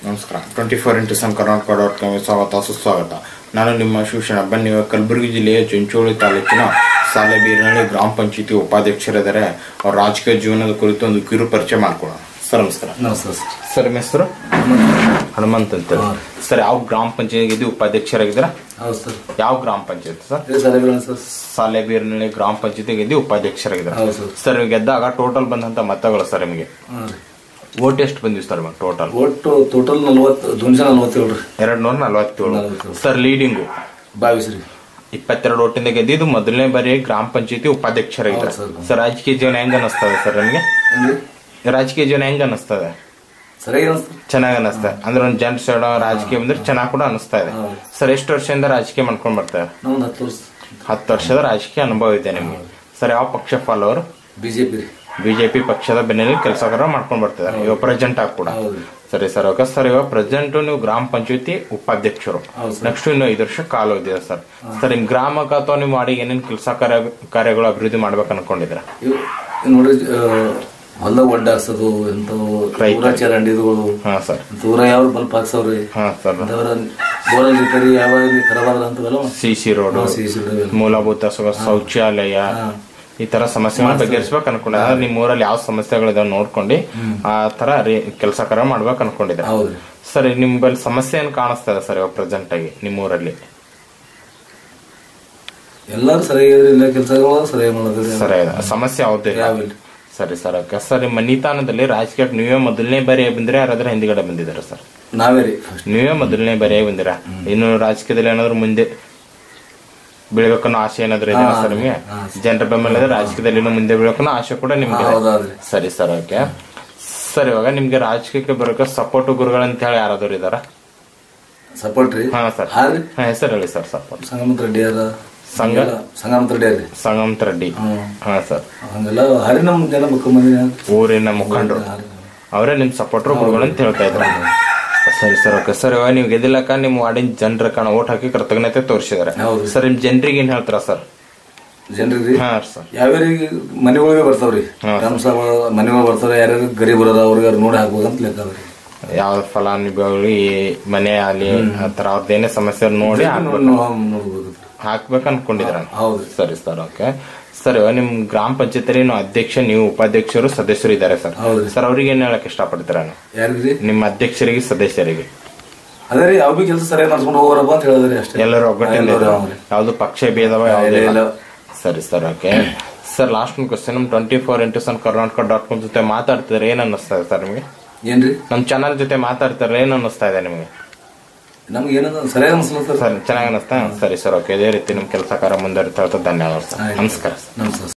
ನಮಸ್ಕಾರ twenty four into sun Karnataka dot ಕಾಮ್ಗೆ ಸ್ವಾಗತ ಸುಸ್ವಾಗತ ನಾನು ನಿಮ್ಮ ಶಿವಶರಣ ಬನ್ನಿ ಇವಾಗ ಕಲಬುರಗಿ ಜಿಲ್ಲೆಯ ಚುಂಚೋಳಿ ತಾಲೂಕಿನ ಸಾಲೆಬೀರನಹಳ್ಳಿ ಗ್ರಾಮ ಪಂಚಾಯತಿ ಉಪಾಧ್ಯಕ್ಷರಿದ್ದಾರೆ ಅವ್ರ ರಾಜಕೀಯ ಜೀವನದ ಕುರಿತು ಒಂದು ಕಿರು ಪರಿಚಯ ಮಾಡ್ಕೊಳ್ಳೋಣ ಸರ್ ನಮಸ್ಕಾರ ನಮಸ್ಕಾರ ಸರ್ ಸರ್ ನಿಮ್ಮ ಹೆಸರು ಹನುಮಂತ್ ಅಂತ ಹಾ. ಸರ್ ಯಾವ ಗ್ರಾಮ ಪಂಚಾಯತ್ಗೆ ಉಪಾಧ್ಯಕ್ಷರಾಗಿದ್ದೀರಾ ಹೌದು ಸರ್ ಯಾವ ಗ್ರಾಮ ಪಂಚಾಯತ್ ಸರ್ ಇದು ಸಲಹೆಗಳು ಸರ್ ಸಾಲೆಬೀರನಹಳ್ಳಿ ಗ್ರಾಮ ಪಂಚಾಯತಿಗೆ ಉಪಾಧ್ಯಕ್ಷರಾಗಿದ್ದಾರೆ ಹೌದು ಸರ್ ಸರ್ ನೀವು ಗೆದ್ದಾಗ ಟೋಟಲ್ ಬಂದಂತ ಮತಗಳು ಸರ್ ನಿಮಗೆ ಹಾಂ ರೀ ಓಟ್ ಎಷ್ಟು ಬಂದಿವಿ ಸರ್ ಟೋಟಲ್ ಒಟ್ಟು ಟೋಟಲ್ ನಲ್ವತ್ತು ದುನ್ಶ ನಲ್ವತ್ತೇಳು ರೀ ಎರಡ್ ನೂರ ನಲವತ್ತೇಳು ನಲವತ್ತೇಳು. ಸರ್ ಲೀಡಿಂಗು ಬಾವಿಸ್ ರೀ ಇಪ್ಪತ್ತೆರಡು ಒಟ್ಟಿಂದ ಗೆದ್ದಿದ್ದು ಮೊದಲನೇ ಬಾರಿ ಗ್ರಾಮ ಪಂಚಾಯತಿ ಉಪಾಧ್ಯಕ್ಷರಾಗಿದ್ದಾರೆ ಹೌದು ಸರ್. ಸರ್ ರಾಜಕೀಯ ಜೀವನ ಹೆಂಗ ಅನಿಸ್ತದೆ ಸರ್ ನಿಮಗೆ ಏನ್ರಿ ರಾಜಕೀಯ ಜೀವನ ಹೆಂಗ ಅನಿಸ್ತದೆ ಸರಿಯಾಗಿ ಅನಿಸ್ತು ಚೆನ್ನಾಗಿ ಅನಿಸ್ತದೆ ಅಂದ್ರೆ ಒಂದು ಜನ ಸೈಡ್ ರಾಜಕೀಯ ಬಂದ್ರೆ ಚೆನ್ನಾಗಿ ಕೂಡ ಅನಿಸ್ತಾ ಇದೆ ಹೌದು. ಸರ್ ಎಷ್ಟು ವರ್ಷದಿಂದ ರಾಜಕೀಯ ಮಾಡ್ಕೊಂಡ್ ಬರ್ತಾರೆ ನಾವೊಂದು ಹತ್ತು ವರ್ಷ ಹತ್ತು ವರ್ಷದ ರಾಜಕೀಯ ಅನುಭವ ಇದೆ ನಿಮಗೆ ಸರ್ ಯಾವ ಪಕ್ಷ ಫಾಲೋವರ್ ಬಿ ಜೆ ಪಿ ರೀ ಬಿಜೆಪಿ ಪಕ್ಷದ ಬೆನ್ನಲ್ಲಿ ಕೆಲಸಗಾರ ಮಾಡ್ಕೊಂಡ್ ಬರ್ತಿದ್ದಾರೆ ಇವಾಗ ಪ್ರೆಸೆಂಟ್ ಆಗಿ ಕೂಡ ಹೌದು. ಸರಿ ಸರ್ ಓಕೆ ಸರ್ ಇವಾಗ ಪ್ರೆಸೆಂಟ್ ನೀವು ಗ್ರಾಮ ಪಂಚಾಯತಿ ಉಪಾಧ್ಯಕ್ಷರು ಹೌದು ಸರ್. ನೆಕ್ಸ್ಟ್ ಇನ್ನು ಐದು ವರ್ಷ ಕಾಲ ಇದೆ ಸರ್ ಸರ್ ನಿಮ್ ಗ್ರಾಮಕ್ಕೆ ಅಥವಾ ನಿಮ್ಮ ವಾಡಿಗೆ ಏನೇನು ಕೆಲಸ ಕಾರ್ಯ ಕಾರ್ಯಗಳು ಅಭಿವೃದ್ಧಿ ಮಾಡ್ಬೇಕು ಅನ್ಕೊಂಡಿದ್ರ ಇವು ಇವು ನೋಡ್ರಿ ಹೊಲ್ದಾಗ ಒಡ್ಡ ಹಾಕ್ಸೋದು ಎಂಥವು ರೈತ. ಊರ ಚರಂಡಿಗಳು ಹಾ ಸರ್ ಊರ ಯಾವ ಬಲ್ಪ್ ಹಾಕ್ಸವ್ರಿ ಹಾ ಸರ್ ಅಂತವರ ಬೋರಲ್ ರಿಪೇರಿ ಯಾವ ಖರಾಬಾದ್ರ ಅಂತವೆಲ್ಲ C C road C C ಮೂಲಭೂತ ಸುಖ ಶೌಚಾಲಯ ಈ ತರ ಸಮಸ್ಯೆಗಳನ್ನ ಬಗೆಹರಿಸ್ಬೇಕು ಅನ್ಕೊಂಡೆ ಅಂದ್ರೆ ನಿಮ್ ಊರಲ್ಲಿ ಯಾವ ಸಮಸ್ಯೆಗಳಿದಾವೆ ನೋಡ್ಕೊಂಡು ಆ ತರ ಕೆಲಸ ಕಾರ್ಯ ಮಾಡ್ಬೇಕು ಅನ್ಕೊಂಡಿದ್ರೆ ಹೌದ್ರಿ ಸರ್ ನಿಮ್ಮಲ್ಲಿ ಸಮಸ್ಯೆ ಏನ್ ಕಾಣಿಸ್ತಾ ಇದೆ ಸರ್ ಇವಾಗ ಪ್ರೆಸೆಂಟ್ ಆಗಿ ನಿಮ್ಮ ಊರಲ್ಲಿ ಎಲ್ಲಾರು ಸರಿಯಾಗಿ ಇಲ್ಲ ಕೆಲಸಗಳು ಸರಿಯಾಗಿ ಮಾಡೋದ್ರಿ ಸರಿ ಸಮಸ್ಯೆ ಯಾವ್ದು ಯಾವಿಲ್ಲ ಸರಿ ಸರ್ ಓಕೆ ಸರ್ ನಿಮ್ಮ ಮನಿತಾನದಲ್ಲಿ ರಾಜಕೀಯಕ್ಕೆ ನೀವೇ ಮೊದಲನೇ ಬಾರಿ ಬಂದ್ರೆ ಯಾರಾದ್ರೂ ಹಿಂದ್ಗಡೆ ಬಂದಿದ್ದಾರೆ ಸರ್ ನಾವೇ ರೀ ಫಸ್ಟ್ ನೀವೇ ಮೊದಲನೇ ಬಾರಿ ಬಂದಿರ ಇನ್ನು ರಾಜಕೀಯದಲ್ಲಿ ಏನಾದ್ರು ಮುಂದೆ ಬೆಳಿಬೇಕನ್ನೋ ಆಸೆ ಏನಾದ್ರು ಇದೆ ಹಾ, ಸರ್ ನಿಮಗೆ ಹಾ. ಜನರ ಬೆಂಬಲ ಇದೆ ರಾಜಕೀಯದಲ್ಲಿ ಇನ್ನು ಮುಂದೆ ಬೆಳಕನ್ನೋ ಆಸೆ ಕೂಡ ನಿಮ್ಗೆ ಇದೆ. ಹೌದಾದ್ರಿ ಸರಿ ಸರ್ ಓಕೆ ಸರ್ ಇವಾಗ ನಿಮ್ಗೆ ರಾಜಕೀಯಕ್ಕೆ ಬರೋಕೆ ಸಪೋರ್ಟ್ ಗುರುಗಳಂತ ಹೇಳಿ ಯಾರಾದ್ರೂ ಇದಾರ ಸಪೋರ್ಟ್ ರೀ ಹಾ ಸರ್ ಹಾ ರೀ ಹಾ ಹೆಸರು ಹೇಳಿ ಸರ್ ಸಪೋರ್ಟ್ ಸಂಗಮತ್ ರೆಡ್ಡಿ ಅದ ಸಂಘ? ಸಂಗಮತ್ ರೆಡ್ಡಿ ಅದ್ರಿ ಸಂಗಮತ್ ರೆಡ್ಡಿ ಹ್ಮ್. ಹಾ ಸರ್ ಹಂಗೆಲ್ಲ ಹರಿ ನಮ್ ಜನ ಮುಖ್ಯಮಂತ್ರಿ ಊರಿನ ಮುಖಂಡರು ಅವರೇ ನಿಮ್ ಸಪೋರ್ಟರ್ ಗುರುಗಳು ಅಂತ ಹೇಳ್ತಾ ಇದ್ರು ಸರಿ ಸರ್ ಓಕೆ ಸರ್ ಇವಾಗ ನೀವು ಗೆದ್ದಿಲ್ಲಕ್ಕ ನಿಮ್ ವಾರ್ಡಿನ ಜನರ ಕಾಣ ಓಟ್ ಹಾಕಿ ಕೃತಜ್ಞತೆ ತೋರಿಸಿದಾರೆ ಹೌದು. ಸರ್ ನಿಮ್ ಜನರಿಗೆ ಏನ್ ಹೇಳ್ತಾರ ಸರ್ ಜನರಿಗೆ ಹಾ ಸರ್ ಯಾವ್ಯಾರಿಗೆ ಮನೆಗಳಿಗೆ ಬರ್ತಾವ್ರಿ ಹಾ. ಗ್ರಾಮ ಸಭಾ ಮನೆಗಳು ಬರ್ತಾವ ಯಾರ್ಯಾರು ಗರೀಬ್ ಅದ ಅವ್ರಿಗೆ ಅವ್ರು ನೋಡಿ ಹಾಕ್ಬೋದು ಅಂತ ಲೆಕ್ಕ ಅದ್ರಿ ಯಾವ ಫಲಾನುಭವಿಗಳು ಈ ಮನೆ ಆಗಲಿ ಆತರ ಅವ್ರದ್ದೇನೇ ಸಮಸ್ಯೆ ನೋಡಿ ಹಾಕ್ಬೇಕು ನೋಡ್ಬೋದು ಹಾಕ್ಬೇಕು ಅನ್ಕೊಂಡಿದ್ರ ಹೌದು ಸರಿ ಸರ್ ಓಕೆ ಸರ್ ಇವಾಗ ನಿಮ್ ಗ್ರಾಮ ಪಂಚಾಯತ್ ಅಧ್ಯಕ್ಷ ನೀವು ಉಪಾಧ್ಯಕ್ಷರು ಸದಸ್ಯರು ಇದ್ದಾರೆ ಸರ್ ಹೌದು. ಸರ್ ಅವ್ರಿಗೆ ಏನ್ ಹೇಳಕ್ ಇಷ್ಟಪಡ್ತೀರಾ ನೀವು? ಯಾರಿಗ್ರಿ ನಿಮ್ಮ ಅಧ್ಯಕ್ಷರಿಗೆ ಸದಸ್ಯರಿಗೆ ಅದೇ ರೀ ಯಾವ ಬಿ ಕೆಲಸ ಸರಿಯಾಗಿ ನಡ್ಸ್ಕೊಂಡು ಹೋಗೋರಪ್ಪ ಅಂತ ಹೇಳಿದ್ರಿ ಅಷ್ಟೇ ಎಲ್ಲರೂ ಒಗ್ಗಟ್ಟಿಂದ ಎಲ್ಲರೂ ಇದ್ದಾರೆ. ಹೌದು. ಯಾವ್ದು ಪಕ್ಷ ಭೇದವ ಇಲ್ಲ, ಯಾವುದೇ ಇಲ್ಲ. ಸರಿ ಸರ್ ಓಕೆ ಸರ್ ಲಾಸ್ಟ್ ಒಂದು ಕ್ವಶನ್ ನಮ್ twenty four into sun Karnataka dot com ಜೊತೆ ಮಾತಾಡ್ತಿದ್ರೆ ಏನ್ ಅನ್ನಿಸ್ತಾ ಇದೆ ಸರ್ ನಿಮಗೆ ಏನ್ರಿ ನಮ್ ಚಾನಲ್ ಜೊತೆ ಮಾತಾಡ್ತಾರೆ ಏನ್ ಅನ್ನಿಸ್ತಾ ಇದೆ ನಿಮಗೆ ನಮ್ಗೆ ಏನದ ಸರಿಯಾಗಿ ಅನ್ಸಲ್ಲ ಸರ್ ಸರ್ ಚೆನ್ನಾಗಿ ಅನ್ನಿಸ್ತಾ ಸರಿ ಸರ್ ಓಕೆ ಇದೇ ರೀತಿ ನಿಮ್ ಕೆಲಸ ಕಾರ್ಯ ಮುಂದುವರಿತಾ ಇರ್ತದೆ ಧನ್ಯವಾದ ಸರ್ ಆಯ್ತು. ನಮಸ್ಕಾರ ನಮಸ್ಕಾರ